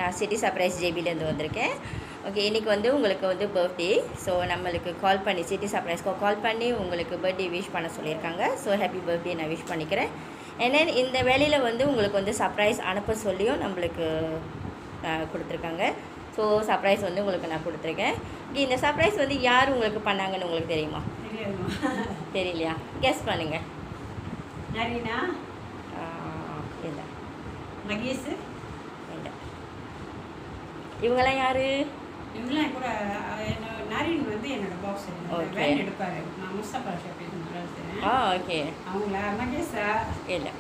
நான் city surprise ஜேபிலேருந்து வந்திருக்கேன் okay இன்றைக்கி வந்து உங்களுக்கு வந்து பர்த்டே ஸோ நம்மளுக்கு கால் பண்ணி சிட்டி சர்ப்ரைஸ்க்கு கால் பண்ணி உங்களுக்கு பர்த்டே விஷ் பண்ண சொல்லியிருக்காங்க ஸோ ஹாப்பி பர்த்டே நான் விஷ் பண்ணிக்கிறேன் and then இந்த வேலையில் வந்து உங்களுக்கு வந்து சர்ப்ரைஸ் அனுப்ப சொல்லியும் நம்மளுக்கு ஆஹ், கொடுத்துருக்காங்க ஸோ சர்ப்ரைஸ் வந்து உங்களுக்கு நான் கொடுத்துருக்கேன் Okay, இந்த சர்ப்ரைஸ் வந்து யார் உங்களுக்கு பண்ணாங்கன்னு உங்களுக்கு தெரியுமா தெரியாதுமா தெரியலையா கெஸ் பண்ணுங்கள் நரீனா இல்லை மகேஷ் இல்லை இவங்கெல்லாம் யார் இவங்களாம் கூட அஹ், என்ன- நரீன் வந்து என்னோட பாக்ஸ் Okay. வேன் எடுப்பாரு நான் முஸ்தபா ஷாப் ஆ ஓகே அவங்கள மகேஷா இல்லை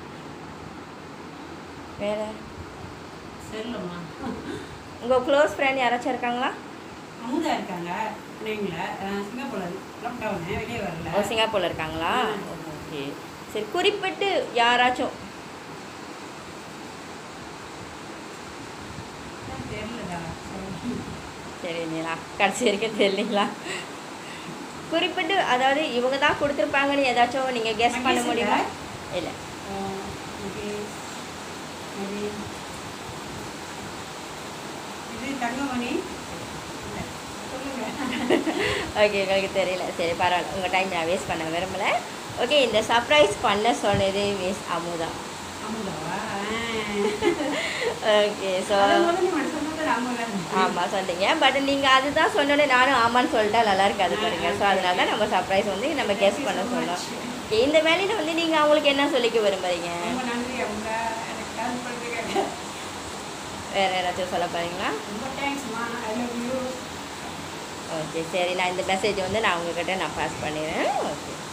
வேறு செல்லுமா உங்கள் க்ளோஸ் ஃப்ரெண்ட் யாராச்சும் இருக்காங்களா அமுதா இருக்காங்க பிள்ளைங்கள சிங்கப்பூர்ல லாக்டவுனு வெளியே வரல ஓ சிங்கப்பூரில் இருக்காங்களா ஆ. ஓகே சரி குறிப்பிட்டு யாராச்சும் தெரியலடா தெரியலீங்களா கடைசி வரைக்கும் தெரியலீங்களா குறிப்பிட்டு அதாவது இவங்க தான் கொடுத்துருப்பாங்கன்னு ஏதாச்சும் நீங்கள் கெஸ் பண்ண மகேஷ் முடியுமா இல்ல? இல்லை அஹ், மகேஷ் நரீன் இது தங்கமணி இல்ல. சொல்லுங்க ஓகே உங்களுக்கு தெரியல சரி பரவாயில்ல உங்கள் டைம் நான் வேஸ்ட் பண்ண விரும்பல ஓகே இந்த சர்ப்ரைஸ் பண்ண சொன்னது மிஸ் அமுதா அமுதாவா ஓகே ஸோ சொன்னது அமுதா ஆமாம் சொன்னீங்க பட் நீங்கள் அதுதான் சொன்னோன்னே நானும் ஆமான்னு சொல்லிட்டா நல்லா இருக்காது பாருங்க ஸோ அதனால தான் நம்ம சர்ப்ரைஸ் வந்து நம்ம கெஸ் பண்ண சொன்னோம் Okay, இந்த வேலையில் வந்து நீங்கள் அவங்களுக்கு என்ன சொல்லிக்க விரும்புறீங்க ரொம்ப நன்றி அவங்க எனக்கு கால் பண்ணுறதுக்காக வேறு யாராச்சும் சொல்ல போகிறீங்களா ரொம்ப தேங்க்ஸ்மா ஐ லவ் யூ ஓகே சரி நான் இந்த மெசேஜ் வந்து நான் உங்ககிட்ட நான் பாஸ் பண்ணிடுறேன் ஓகே